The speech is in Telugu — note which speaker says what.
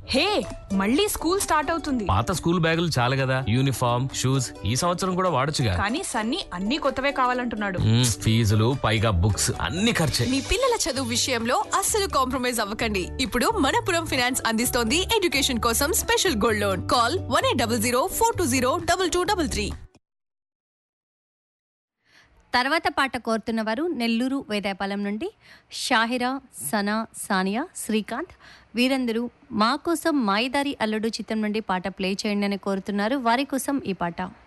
Speaker 1: హే మళ్ళీ స్కూల్ స్టార్ట్ అవుతుంది
Speaker 2: పాత స్కూల్ బ్యాగులు చాలు కదా యూనిఫామ్ షూస్ ఈ సంవత్సరం కూడా వాడొచ్చుగా
Speaker 1: కానీ సన్నీ అన్ని కొత్తవే కావాలంటున్నాడు
Speaker 2: మ్మ్, ఫీజులు పైగా బుక్స్ అన్ని ఖర్చే
Speaker 3: మీ పిల్లల చదువు విషయంలో అస్సలు కాంప్రమైజ్ అవ్వకండి ఇప్పుడు మనపురం ఫినాన్స్ అందిస్తోంది ఎడ్యుకేషన్ కోసం special gold loan call one eight double zero four two zero double two double three
Speaker 4: తర్వాత పాట కోరుతున్న వారు నెల్లూరు వేదాయపాలెం నుండి షాహిరా సనా సానియా శ్రీకాంత్ వీరందరూ మా కోసం మాయిదారి అల్లుడు చిత్రం నుండి పాట ప్లే చేయండి అని కోరుతున్నారు వారి కోసం ఈ పాట